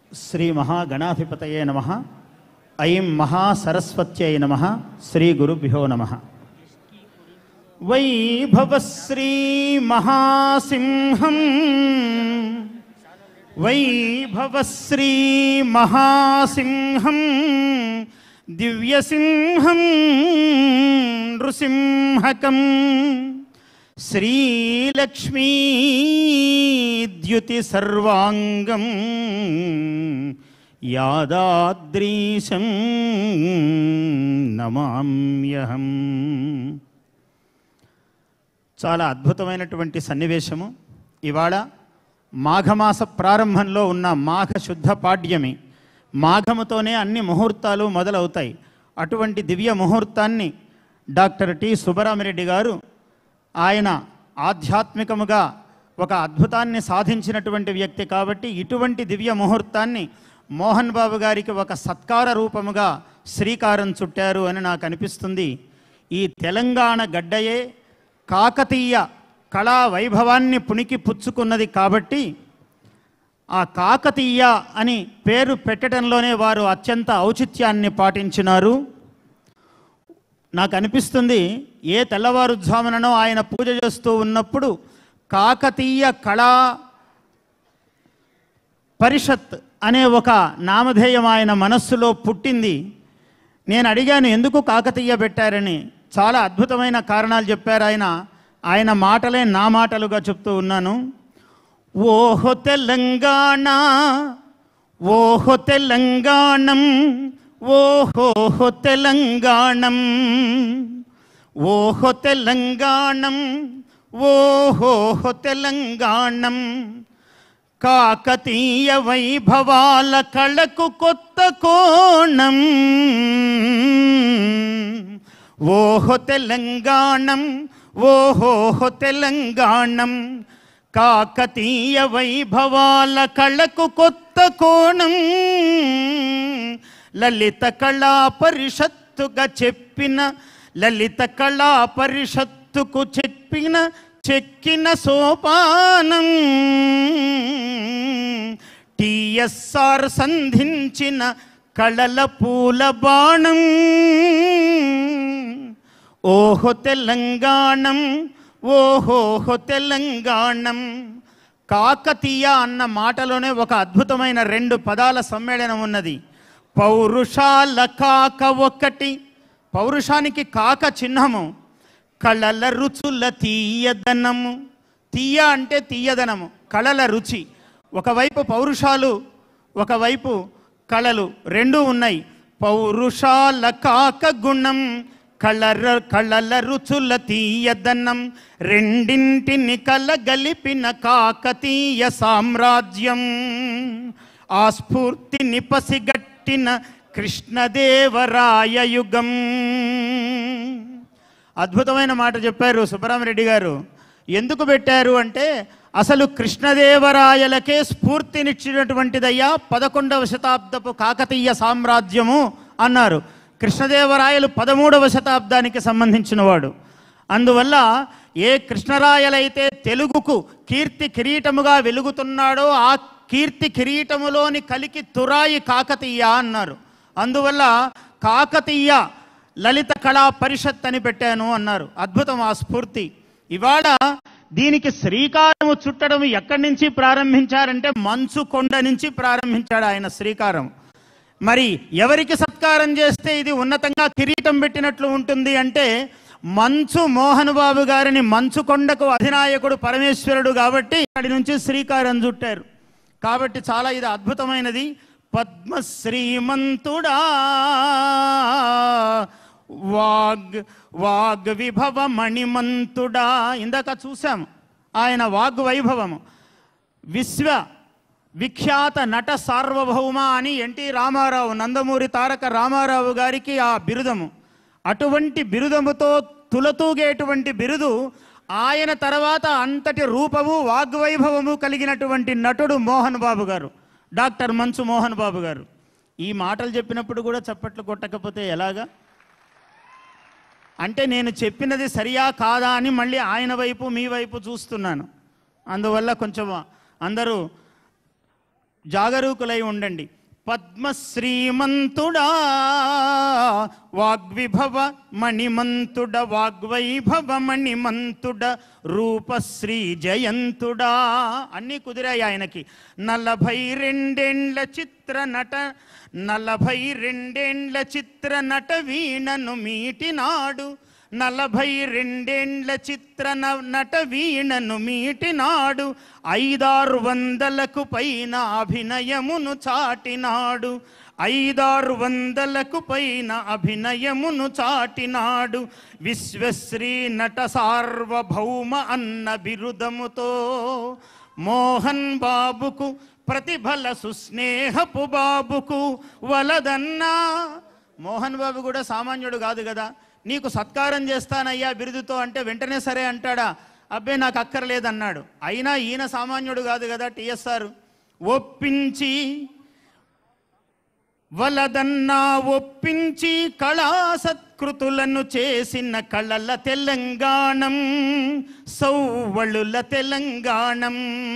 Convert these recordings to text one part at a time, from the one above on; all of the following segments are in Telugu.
శ్రీ మహాగణాధిపతయే నమ ఐం మహాసరస్వత్యై నమ శ్రీ గురుభ్యో నమ వైభవశ్రీ మహాసింహం వైభవశ్రీ మహాసింహం దివ్యసింహం నృసింహకం శ్రీలక్ష్మీద్యుతి సర్వాంగం యాదాద్రీశం నమామ్యహం చాలా అద్భుతమైనటువంటి సన్నివేశము ఇవాళ మాఘమాస ప్రారంభంలో ఉన్న మాఘ శుద్ధ పాడ్యమి మాఘముతోనే అన్ని ముహూర్తాలు మొదలవుతాయి అటువంటి దివ్య ముహూర్తాన్ని డాక్టర్ టి సుబ్బరామిరెడ్డి గారు ఆయన ఆధ్యాత్మికముగా ఒక అద్భుతాన్ని సాధించినటువంటి వ్యక్తి కాబట్టి ఇటువంటి దివ్య ముహూర్తాన్ని మోహన్ బాబు గారికి ఒక సత్కార రూపముగా శ్రీకారం చుట్టారు అని నాకు అనిపిస్తుంది ఈ తెలంగాణ గడ్డయే కాకతీయ కళా వైభవాన్ని పుణికి పుచ్చుకున్నది కాబట్టి ఆ కాకతీయ అని పేరు పెట్టడంలోనే వారు అత్యంత ఔచిత్యాన్ని పాటించినారు నాకు అనిపిస్తుంది ఏ తెల్లవారుజాముననో ఆయన పూజ చేస్తూ ఉన్నప్పుడు కాకతీయ కళా పరిషత్ అనే ఒక నామధేయం ఆయన మనస్సులో పుట్టింది నేను అడిగాను ఎందుకు కాకతీయ పెట్టారని చాలా అద్భుతమైన కారణాలు చెప్పారు ఆయన ఆయన మాటలే నా మాటలుగా చెప్తూ ఉన్నాను ఓహో తెలంగాణ ఓహో తెలంగాణం ఓహో తెలంగాణం ఓహో తెలంగాణం ఓహో తెలంగాణం కాకతీయ వైభవాల కళకు కొత్త కోణం ఓహో తెలంగాణం ఓహో తెలంగాణం కాకతీయ వైభవాల కళకు కొత్త కోణం లలిత కళా పరిషత్తుగా చెప్పిన లలిత కళా పరిషత్తుకు చెప్పిన చెక్కిన సోపానం టిఎస్ఆర్ సంధించిన కళల పూల బాణం ఓహో తెలంగాణం ఓహోహో తెలంగాణం కాకతీయ అన్న మాటలోనే ఒక అద్భుతమైన రెండు పదాల సమ్మేళనం ఉన్నది పౌరుషాల కాక ఒకటి పౌరుషానికి కాక చిహ్నము కళల రుచుల తీయదనము తీయ అంటే తీయదనము కళల రుచి ఒకవైపు పౌరుషాలు ఒకవైపు కళలు రెండూ ఉన్నాయి పౌరుషాల కాక గుణం కళర కళల రుచుల తీయదనం రెండింటిని కలగలిపిన కాకతీయ సామ్రాజ్యం ఆ స్ఫూర్తిని పసిగట్టిన కృష్ణదేవరాయ యుగం అద్భుతమైన మాట చెప్పారు సుబ్బరామరెడ్డి గారు ఎందుకు పెట్టారు అంటే అసలు కృష్ణదేవరాయలకే స్ఫూర్తినిచ్చినటువంటిదయ్యా పదకొండవ శతాబ్దపు కాకతీయ సామ్రాజ్యము అన్నారు కృష్ణదేవరాయలు పదమూడవ శతాబ్దానికి సంబంధించినవాడు అందువల్ల ఏ కృష్ణరాయలైతే తెలుగుకు కీర్తి కిరీటముగా వెలుగుతున్నాడో ఆ కీర్తి కిరీటములోని కలికి తురాయి కాకతీయ అన్నారు అందువల్ల కాకతీయ లలిత కళా పరిషత్ అని పెట్టాను అన్నారు అద్భుతం ఆ స్ఫూర్తి ఇవాళ దీనికి శ్రీకారము చుట్టడం ఎక్కడి నుంచి ప్రారంభించారంటే మంచు కొండ నుంచి ప్రారంభించాడు ఆయన శ్రీకారం మరి ఎవరికి సత్కారం చేస్తే ఇది ఉన్నతంగా కిరీటం పెట్టినట్లు ఉంటుంది అంటే మంచు మోహన్ బాబు గారిని మంచు కొండకు అధినాయకుడు పరమేశ్వరుడు కాబట్టి అక్కడి నుంచి శ్రీకారం చుట్టారు కాబట్టి చాలా ఇది అద్భుతమైనది పద్మశ్రీమంతుడా వాగ్ వాగ్ విభవ మణిమంతుడా ఇందాక చూసాం ఆయన వాగ్ వైభవము విశ్వ విఖ్యాత నట సార్వభౌమ అని ఎన్టీ రామారావు నందమూరి తారక రామారావు గారికి ఆ బిరుదము అటువంటి బిరుదముతో తులతూగేటువంటి బిరుదు ఆయన తర్వాత అంతటి రూపము వాగ్వైభవము కలిగినటువంటి నటుడు మోహన్ బాబు గారు డాక్టర్ మంచు మోహన్ బాబు గారు ఈ మాటలు చెప్పినప్పుడు కూడా చప్పట్లు కొట్టకపోతే ఎలాగా అంటే నేను చెప్పినది సరియా కాదా అని మళ్ళీ ఆయన వైపు మీ వైపు చూస్తున్నాను అందువల్ల కొంచెం అందరూ జాగరూకులై ఉండండి పద్మశ్రీమంతుడా వాగ్విభవ మణిమంతుడ వాగ్వైభవ మణిమంతుడ రూపశ్రీ జయంతుడా అన్నీ కుదిరాయి ఆయనకి నలభై రెండేండ్ల చిత్ర నట నలభై రెండేండ్ల చిత్ర నట వీణను మీటినాడు నలభై రెండేండ్ల చిత్ర న- నట వీణను మీటినాడు ఐదారు వందలకు పైన అభినయమును చాటినాడు ఐదారు వందలకు పైన అభినయమును చాటినాడు విశ్వశ్రీ నట సార్వభౌమ అన్న బిరుదముతో మోహన్ బాబుకు ప్రతిఫల సుస్నేహపు బాబుకు వలదన్నా మోహన్ బాబు కూడా సామాన్యుడు కాదు కదా నీకు సత్కారం చేస్తానయ్యా బిరుదుతో అంటే వెంటనే సరే అంటాడా అబ్బే నాకు అక్కర్లేదన్నాడు అయినా ఈయన సామాన్యుడు కాదు కదా టిఎస్ఆర్ ఒప్పించి వలదన్నా ఒప్పించి కళా సత్కృతులను చేసిన కళల తెలంగాణం సౌవళుల తెలంగాణం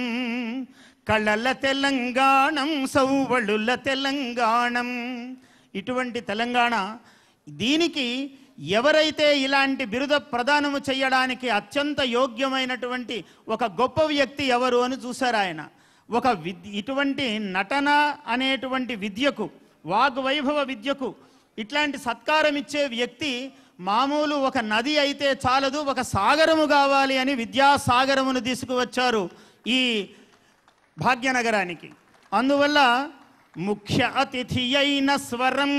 కళల తెలంగాణం సౌవళుల తెలంగాణం ఇటువంటి తెలంగాణ దీనికి ఎవరైతే ఇలాంటి బిరుద ప్రదానము చేయడానికి అత్యంత యోగ్యమైనటువంటి ఒక గొప్ప వ్యక్తి ఎవరు అని చూశారు ఆయన ఒక విద్ ఇటువంటి నటన అనేటువంటి విద్యకు వాగ్వైభవ విద్యకు ఇట్లాంటి సత్కారం ఇచ్చే వ్యక్తి మామూలు ఒక నది అయితే చాలదు ఒక సాగరము కావాలి అని విద్యాసాగరమును తీసుకువచ్చారు ఈ భాగ్యనగరానికి అందువల్ల ముఖ్య అతిథి అయిన స్వరం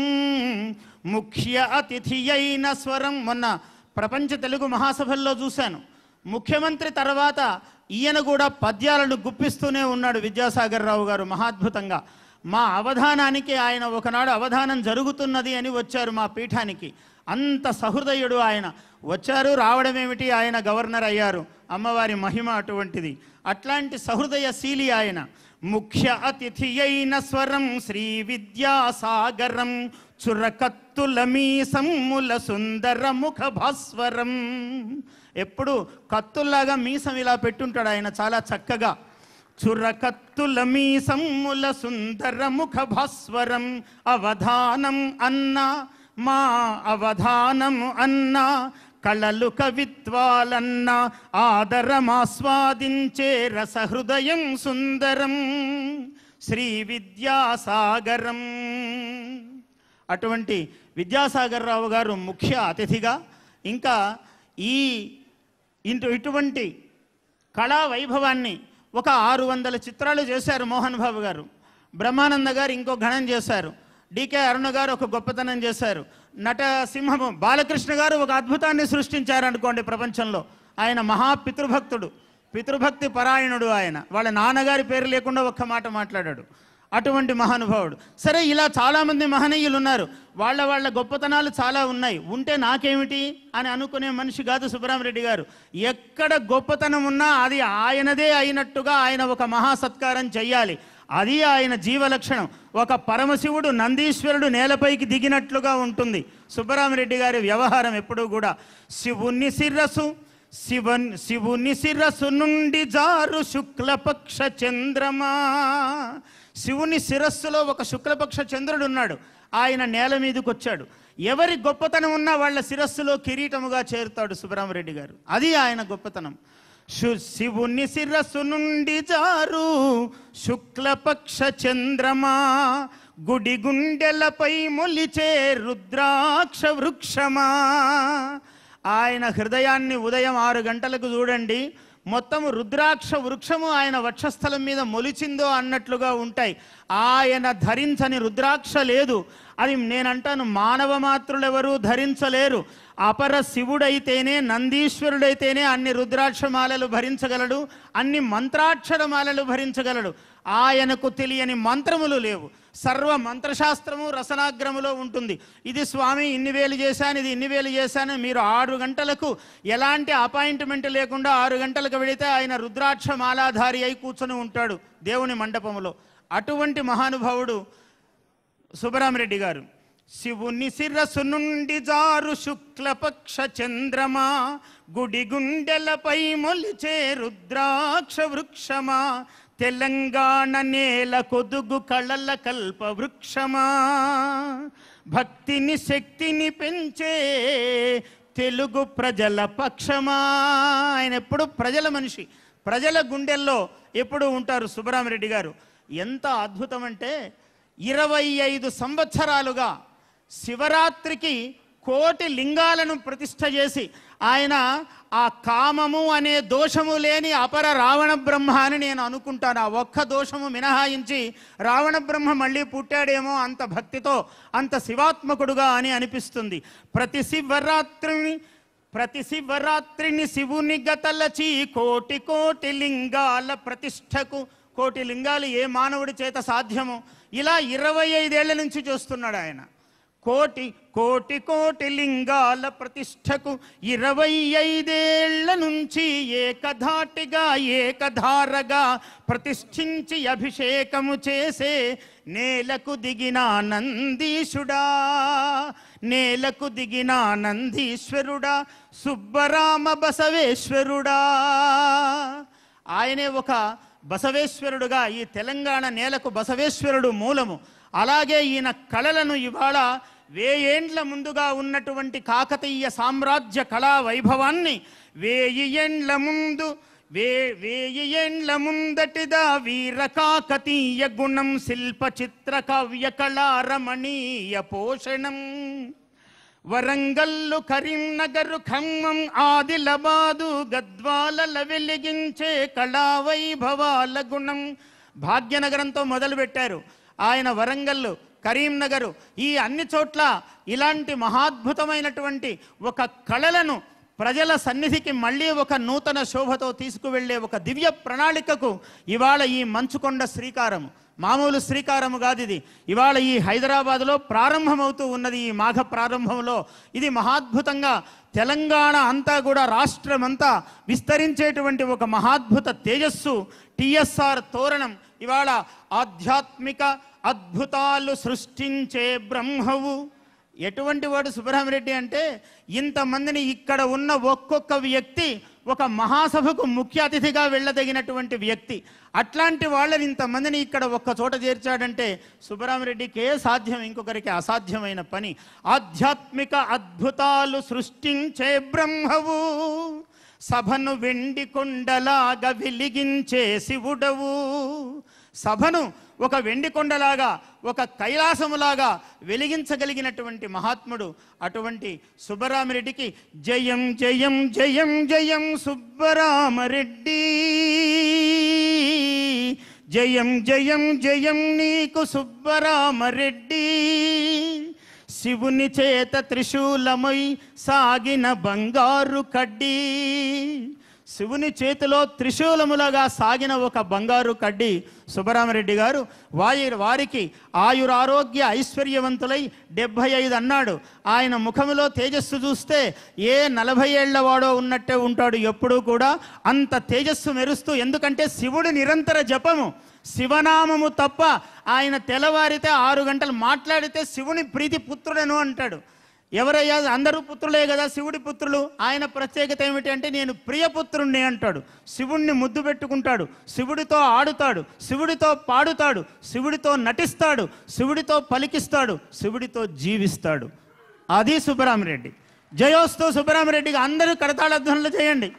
ముఖ్య అతిథి అయిన స్వరం మొన్న ప్రపంచ తెలుగు మహాసభల్లో చూశాను ముఖ్యమంత్రి తర్వాత ఈయన కూడా పద్యాలను గుప్పిస్తూనే ఉన్నాడు విద్యాసాగర్ రావు గారు మహాద్భుతంగా మా అవధానానికి ఆయన ఒకనాడు అవధానం జరుగుతున్నది అని వచ్చారు మా పీఠానికి అంత సహృదయుడు ఆయన వచ్చారు రావడం ఏమిటి ఆయన గవర్నర్ అయ్యారు అమ్మవారి మహిమ అటువంటిది అట్లాంటి సహృదయశీలి ఆయన ముఖ్య అతిథి అయిన స్వరం శ్రీ విద్యాసాగరం చురకత్తుల మీసమ్ముల సుందర ముఖ భాస్వరం ఎప్పుడు కత్తుల్లాగా మీసం ఇలా పెట్టుంటాడు ఆయన చాలా చక్కగా చురకత్తుల మీసమ్ముల సుందర ముఖ భాస్వరం అవధానం అన్న మా అవధానం అన్న కళలు కవిత్వాలన్న ఆదరమాస్వాదించే రసహృదయం సుందరం శ్రీ విద్యాసాగరం అటువంటి విద్యాసాగర్ రావు గారు ముఖ్య అతిథిగా ఇంకా ఈ ఇంటు ఇటువంటి కళా వైభవాన్ని ఒక ఆరు వందల చిత్రాలు చేశారు మోహన్ బాబు గారు బ్రహ్మానంద గారు ఇంకో గణం చేశారు డికే అరుణ గారు ఒక గొప్పతనం చేశారు నట సింహము బాలకృష్ణ గారు ఒక అద్భుతాన్ని సృష్టించారు అనుకోండి ప్రపంచంలో ఆయన మహా పితృభక్తుడు పితృభక్తి పరాయణుడు ఆయన వాళ్ళ నాన్నగారి పేరు లేకుండా ఒక్క మాట మాట్లాడాడు అటువంటి మహానుభావుడు సరే ఇలా చాలామంది మహనీయులు ఉన్నారు వాళ్ళ వాళ్ళ గొప్పతనాలు చాలా ఉన్నాయి ఉంటే నాకేమిటి అని అనుకునే మనిషి కాదు సుబ్బరామరెడ్డి గారు ఎక్కడ గొప్పతనం ఉన్నా అది ఆయనదే అయినట్టుగా ఆయన ఒక మహాసత్కారం చెయ్యాలి అది ఆయన జీవలక్షణం ఒక పరమశివుడు నందీశ్వరుడు నేలపైకి దిగినట్లుగా ఉంటుంది సుబ్బరామరెడ్డి గారి వ్యవహారం ఎప్పుడూ కూడా శివుని శిరస్సు శివన్ శివుని శిరస్సు నుండి జారు శుక్లపక్ష చంద్రమా శివుని శిరస్సులో ఒక శుక్లపక్ష చంద్రుడు ఉన్నాడు ఆయన నేల మీదకి వచ్చాడు ఎవరి గొప్పతనం ఉన్నా వాళ్ళ శిరస్సులో కిరీటముగా చేరుతాడు సుబ్బరామరెడ్డి గారు అది ఆయన గొప్పతనం శు- శివుని శిరస్సు నుండి జారు శుక్లపక్ష చంద్రమా గుడి గుండెలపై మొలిచే రుద్రాక్ష వృక్షమా ఆయన హృదయాన్ని ఉదయం ఆరు గంటలకు చూడండి మొత్తం రుద్రాక్ష వృక్షము ఆయన వక్షస్థలం మీద మొలిచిందో అన్నట్లుగా ఉంటాయి ఆయన ధరించని రుద్రాక్ష లేదు అది నేనంటాను మానవ మాత్రులెవరూ ధరించలేరు అపర శివుడైతేనే నందీశ్వరుడైతేనే అన్ని రుద్రాక్షమాలలు భరించగలడు అన్ని మంత్రాక్షరమాలలు భరించగలడు ఆయనకు తెలియని మంత్రములు లేవు సర్వ మంత్రశాస్త్రము రసనాగ్రములో ఉంటుంది ఇది స్వామి ఇన్ని వేలు చేశాను ఇది ఇన్ని వేలు చేశాను మీరు ఆరు గంటలకు ఎలాంటి అపాయింట్మెంట్ లేకుండా ఆరు గంటలకు వెళితే ఆయన రుద్రాక్ష మాలాధారి అయి కూర్చొని ఉంటాడు దేవుని మండపములో అటువంటి మహానుభావుడు సుబ్బరామరెడ్డి గారు శివుని శిరస్సు నుండి జారు శుక్లపక్ష చంద్రమా గుడి గుండెలపై మొలిచే రుద్రాక్ష వృక్షమా తెలంగాణ నేల కొదుగు కళల కల్ప వృక్షమా భక్తిని శక్తిని పెంచే తెలుగు ప్రజల పక్షమా ఆయన ఎప్పుడు ప్రజల మనిషి ప్రజల గుండెల్లో ఎప్పుడు ఉంటారు సుబ్బరామరెడ్డి గారు ఎంత అద్భుతం అంటే ఇరవై ఐదు సంవత్సరాలుగా శివరాత్రికి కోటి లింగాలను ప్రతిష్ఠ చేసి ఆయన ఆ కామము అనే దోషము లేని అపర రావణ బ్రహ్మ అని నేను అనుకుంటాను ఆ ఒక్క దోషము మినహాయించి రావణ బ్రహ్మ మళ్ళీ పుట్టాడేమో అంత భక్తితో అంత శివాత్మకుడుగా అని అనిపిస్తుంది ప్రతి శివరాత్రిని ప్రతి శివరాత్రిని శివుని గతలచి కోటి కోటి లింగాల ప్రతిష్టకు కోటి లింగాలు ఏ మానవుడి చేత సాధ్యమో ఇలా ఇరవై ఐదేళ్ల నుంచి చూస్తున్నాడు ఆయన కోటి కోటి కోటి లింగాల ప్రతిష్టకు ఇరవై ఐదేళ్ల నుంచి ఏకధాటిగా ఏకధారగా ప్రతిష్ఠించి అభిషేకము చేసే నేలకు దిగిన నందీశుడా నేలకు దిగిన నందీశ్వరుడా సుబ్బరామ బసవేశ్వరుడా ఆయనే ఒక బసవేశ్వరుడుగా ఈ తెలంగాణ నేలకు బసవేశ్వరుడు మూలము అలాగే ఈయన కళలను ఇవాళ వేయేండ్ల ముందుగా ఉన్నటువంటి కాకతీయ సామ్రాజ్య కళా వైభవాన్ని వేయి ఏండ్ల ముందు వే వేయి ఏండ్ల ముందటిదా వీర కాకతీయ గుణం శిల్ప చిత్ర కావ్య కళారమణీయ పోషణం వరంగల్లు కరీంనగర్ ఖమ్మం ఆదిలబాదు గద్వాలల వెలిగించే కళా వైభవాల గుణం భాగ్యనగరంతో మొదలుపెట్టారు ఆయన వరంగల్లు కరీంనగరు ఈ అన్ని చోట్ల ఇలాంటి మహాద్భుతమైనటువంటి ఒక కళలను ప్రజల సన్నిధికి మళ్ళీ ఒక నూతన శోభతో తీసుకువెళ్ళే ఒక దివ్య ప్రణాళికకు ఇవాళ ఈ మంచుకొండ శ్రీకారము మామూలు శ్రీకారము కాదు ఇది ఇవాళ ఈ హైదరాబాదులో ప్రారంభమవుతూ ఉన్నది ఈ మాఘ ప్రారంభంలో ఇది మహాద్భుతంగా తెలంగాణ అంతా కూడా రాష్ట్రం అంతా విస్తరించేటువంటి ఒక మహాద్భుత తేజస్సు టిఎస్ఆర్ తోరణం ఇవాళ ఆధ్యాత్మిక అద్భుతాలు సృష్టించే బ్రహ్మవు ఎటువంటి వాడు సుబ్రహ్మరెడ్డి అంటే ఇంతమందిని ఇక్కడ ఉన్న ఒక్కొక్క వ్యక్తి ఒక మహాసభకు ముఖ్య అతిథిగా వెళ్ళదగినటువంటి వ్యక్తి అట్లాంటి వాళ్ళని ఇంతమందిని ఇక్కడ ఒక్క చోట చేర్చాడంటే సుబ్బరామరెడ్డికే సాధ్యం ఇంకొకరికి అసాధ్యమైన పని ఆధ్యాత్మిక అద్భుతాలు సృష్టించే బ్రహ్మవు సభను వెండి కొండలాగా వెలిగించే శివుడవు సభను ఒక వెండి కొండలాగా ఒక కైలాసములాగా వెలిగించగలిగినటువంటి మహాత్ముడు అటువంటి సుబ్బరామరెడ్డికి జయం జయం జయం జయం సుబ్బరామరెడ్డి జయం జయం జయం నీకు సుబ్బరామరెడ్డి శివుని చేత త్రిశూలమై సాగిన బంగారు కడ్డీ శివుని చేతిలో త్రిశూలములుగా సాగిన ఒక బంగారు కడ్డి సుబ్బరామరెడ్డి గారు వారి వారికి ఆయురారోగ్య ఐశ్వర్యవంతులై డెబ్భై ఐదు అన్నాడు ఆయన ముఖములో తేజస్సు చూస్తే ఏ నలభై ఏళ్ల వాడో ఉన్నట్టే ఉంటాడు ఎప్పుడూ కూడా అంత తేజస్సు మెరుస్తూ ఎందుకంటే శివుడి నిరంతర జపము శివనామము తప్ప ఆయన తెల్లవారితే ఆరు గంటలు మాట్లాడితే శివుని ప్రీతి పుత్రుడను అంటాడు ఎవరయ్యా అందరూ పుత్రులే కదా శివుడి పుత్రులు ఆయన ప్రత్యేకత ఏమిటి అంటే నేను ప్రియపుత్రుణ్ణి అంటాడు శివుణ్ణి ముద్దు పెట్టుకుంటాడు శివుడితో ఆడుతాడు శివుడితో పాడుతాడు శివుడితో నటిస్తాడు శివుడితో పలికిస్తాడు శివుడితో జీవిస్తాడు అది సుబ్బరామరెడ్డి జయోస్తు సుబ్బరామరెడ్డికి అందరూ కడతాళధ్వనులు చేయండి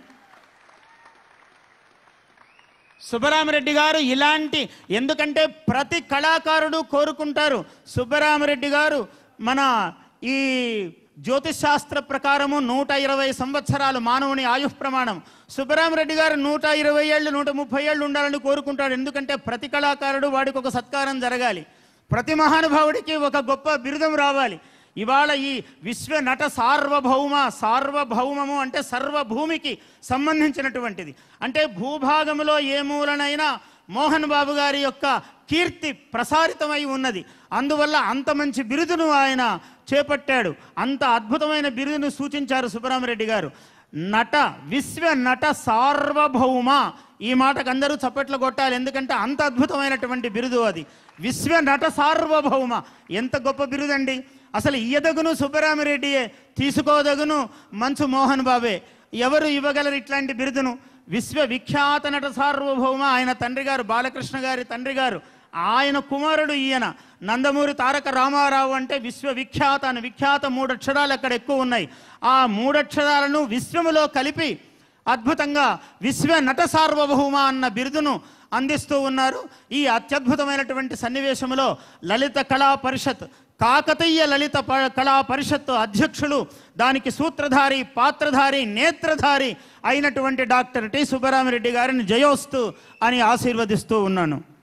సుబ్బరామరెడ్డి గారు ఇలాంటి ఎందుకంటే ప్రతి కళాకారుడు కోరుకుంటారు సుబ్బరామరెడ్డి గారు మన ఈ జ్యోతిష్ శాస్త్ర ప్రకారము నూట ఇరవై సంవత్సరాలు మానవుని ఆయుష్ ప్రమాణం సుబ్బరామరెడ్డి గారు నూట ఇరవై ఏళ్ళు నూట ముప్పై ఏళ్ళు ఉండాలని కోరుకుంటాడు ఎందుకంటే ప్రతి కళాకారుడు వాడికి ఒక సత్కారం జరగాలి ప్రతి మహానుభావుడికి ఒక గొప్ప బిరుదం రావాలి ఇవాళ ఈ విశ్వ నట సార్వభౌమ సార్వభౌమము అంటే సర్వభూమికి సంబంధించినటువంటిది అంటే భూభాగములో ఏ మూలనైనా మోహన్ బాబు గారి యొక్క కీర్తి ప్రసారితమై ఉన్నది అందువల్ల అంత మంచి బిరుదును ఆయన చేపట్టాడు అంత అద్భుతమైన బిరుదును సూచించారు సుబ్బరామరెడ్డి గారు నట విశ్వ నట సార్వభౌమ ఈ మాటకు అందరూ చప్పట్లు కొట్టాలి ఎందుకంటే అంత అద్భుతమైనటువంటి బిరుదు అది విశ్వ నట సార్వభౌమ ఎంత గొప్ప బిరుదండి అసలు ఇయ్యదగును సుబ్బరామిరెడ్డియే తీసుకోదగును మంచు మోహన్ బాబే ఎవరు ఇవ్వగలరు ఇట్లాంటి బిరుదును విశ్వవిఖ్యాత నట సార్వభౌమ ఆయన తండ్రి గారు బాలకృష్ణ గారి తండ్రి గారు ఆయన కుమారుడు ఈయన నందమూరి తారక రామారావు అంటే విశ్వవిఖ్యాత అని విఖ్యాత మూడు అక్షరాలు అక్కడ ఎక్కువ ఉన్నాయి ఆ మూడక్షరాలను విశ్వములో కలిపి అద్భుతంగా విశ్వ నట సార్వభౌమ అన్న బిరుదును అందిస్తూ ఉన్నారు ఈ అత్యద్భుతమైనటువంటి సన్నివేశంలో లలిత కళా పరిషత్ కాకతీయ లలిత ప- కళా పరిషత్తు అధ్యక్షులు దానికి సూత్రధారి పాత్రధారి నేత్రధారి అయినటువంటి డాక్టర్ టి సుబ్బరామిరెడ్డి గారిని జయోస్తు అని ఆశీర్వదిస్తూ ఉన్నాను